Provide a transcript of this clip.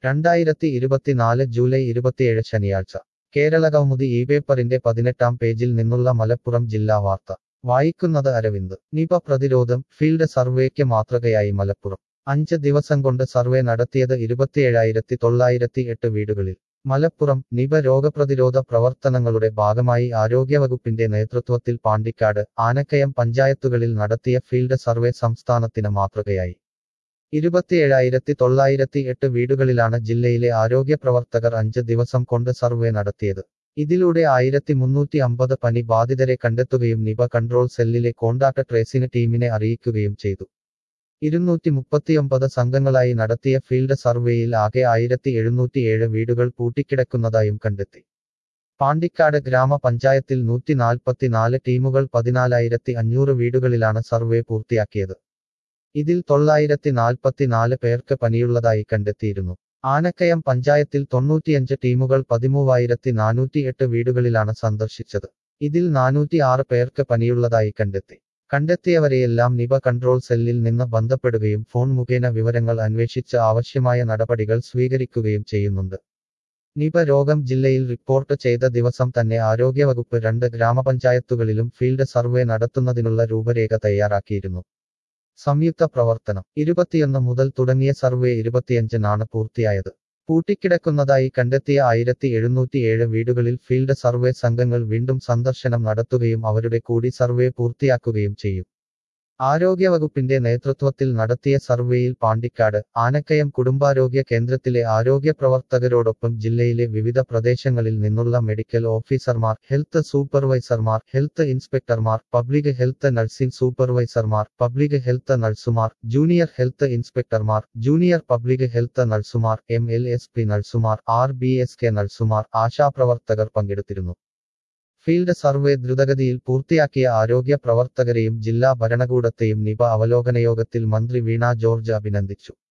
രണ്ടായിരത്തി ഇരുപത്തിനാല് ജൂലൈ ഇരുപത്തിയേഴ് ശനിയാഴ്ച കേരള കൗമുദി ഈ പേപ്പറിന്റെ പതിനെട്ടാം പേജിൽ നിന്നുള്ള മലപ്പുറം ജില്ലാ വാർത്ത വായിക്കുന്നത് അരവിന്ദ് നിപ പ്രതിരോധം ഫീൽഡ് സർവേക്ക് മാതൃകയായി മലപ്പുറം അഞ്ച് ദിവസം കൊണ്ട് സർവേ നടത്തിയത് ഇരുപത്തിയേഴായിരത്തി തൊള്ളായിരത്തി എട്ട് വീടുകളിൽ മലപ്പുറം നിപ രോഗപ്രതിരോധ പ്രവർത്തനങ്ങളുടെ ഭാഗമായി ആരോഗ്യവകുപ്പിന്റെ നേതൃത്വത്തിൽ പാണ്ടിക്കാട് ആനക്കയം പഞ്ചായത്തുകളിൽ നടത്തിയ ഫീൽഡ് സർവേ സംസ്ഥാനത്തിന് മാതൃകയായി ഇരുപത്തിയേഴായിരത്തി തൊള്ളായിരത്തി എട്ട് വീടുകളിലാണ് ജില്ലയിലെ ആരോഗ്യ പ്രവർത്തകർ അഞ്ച് ദിവസം കൊണ്ട് സർവേ നടത്തിയത് ഇതിലൂടെ ആയിരത്തി മുന്നൂറ്റി അമ്പത് പനി ബാധിതരെ കണ്ടെത്തുകയും നിപ കൺട്രോൾ സെല്ലിലെ കോണ്ടാക്ട് ട്രേസിംഗ് ടീമിനെ അറിയിക്കുകയും ചെയ്തു ഇരുന്നൂറ്റി മുപ്പത്തിയൊമ്പത് സംഘങ്ങളായി നടത്തിയ ഫീൽഡ് സർവേയിൽ ആകെ ആയിരത്തി എഴുന്നൂറ്റിയേഴ് വീടുകൾ പൂട്ടിക്കിടക്കുന്നതായും കണ്ടെത്തി പാണ്ടിക്കാട് ഗ്രാമപഞ്ചായത്തിൽ നൂറ്റി നാൽപ്പത്തിനാല് ടീമുകൾ പതിനാലായിരത്തി അഞ്ഞൂറ് വീടുകളിലാണ് സർവേ പൂർത്തിയാക്കിയത് ഇതിൽ തൊള്ളായിരത്തി നാൽപ്പത്തിനാല് പേർക്ക് പനിയുള്ളതായി കണ്ടെത്തിയിരുന്നു ആനക്കയം പഞ്ചായത്തിൽ തൊണ്ണൂറ്റിയഞ്ച് ടീമുകൾ പതിമൂവായിരത്തി നാനൂറ്റിയെട്ട് വീടുകളിലാണ് സന്ദർശിച്ചത് ഇതിൽ നാനൂറ്റി ആറ് പേർക്ക് പനിയുള്ളതായി കണ്ടെത്തി കണ്ടെത്തിയവരെയെല്ലാം നിപ കൺട്രോൾ സെല്ലിൽ നിന്ന് ബന്ധപ്പെടുകയും ഫോൺ മുഖേന വിവരങ്ങൾ അന്വേഷിച്ച് ആവശ്യമായ നടപടികൾ സ്വീകരിക്കുകയും ചെയ്യുന്നുണ്ട് നിപ രോഗം ജില്ലയിൽ റിപ്പോർട്ട് ചെയ്ത ദിവസം തന്നെ ആരോഗ്യവകുപ്പ് രണ്ട് ഗ്രാമപഞ്ചായത്തുകളിലും ഫീൽഡ് സർവേ നടത്തുന്നതിനുള്ള രൂപരേഖ തയ്യാറാക്കിയിരുന്നു സംയുക്ത പ്രവർത്തനം ഇരുപത്തിയൊന്ന് മുതൽ തുടങ്ങിയ സർവേ ഇരുപത്തിയഞ്ചിനാണ് പൂർത്തിയായത് പൂട്ടിക്കിടക്കുന്നതായി കണ്ടെത്തിയ ആയിരത്തി എഴുന്നൂറ്റിയേഴ് വീടുകളിൽ ഫീൽഡ് സർവേ സംഘങ്ങൾ വീണ്ടും സന്ദർശനം നടത്തുകയും അവരുടെ കൂടി സർവേ പൂർത്തിയാക്കുകയും ചെയ്യും ആരോഗ്യവകുപ്പിന്റെ നേതൃത്വത്തിൽ നടത്തിയ സർവേയിൽ പാണ്ടിക്കാട് ആനക്കയം കുടുംബാരോഗ്യ കേന്ദ്രത്തിലെ ആരോഗ്യ പ്രവർത്തകരോടൊപ്പം ജില്ലയിലെ വിവിധ പ്രദേശങ്ങളിൽ നിന്നുള്ള മെഡിക്കൽ ഓഫീസർമാർ ഹെൽത്ത് സൂപ്പർവൈസർമാർ ഹെൽത്ത് ഇൻസ്പെക്ടർമാർ പബ്ലിക് ഹെൽത്ത് നഴ്സിംഗ് സൂപ്പർവൈസർമാർ പബ്ലിക് ഹെൽത്ത് നഴ്സുമാർ ജൂനിയർ ഹെൽത്ത് ഇൻസ്പെക്ടർമാർ ജൂനിയർ പബ്ലിക് ഹെൽത്ത് നഴ്സുമാർ എം എൽ എസ് പി നഴ്സുമാർ ആർ ബി എസ് കെ നഴ്സുമാർ ആശാപ്രവർത്തകർ പങ്കെടുത്തിരുന്നു ഫീൽഡ് സർവേ ദ്രുതഗതിയിൽ പൂർത്തിയാക്കിയ ആരോഗ്യ പ്രവർത്തകരെയും ജില്ലാ ഭരണകൂടത്തെയും നിപ അവലോകന യോഗത്തിൽ മന്ത്രി വീണ ജോർജ് അഭിനന്ദിച്ചു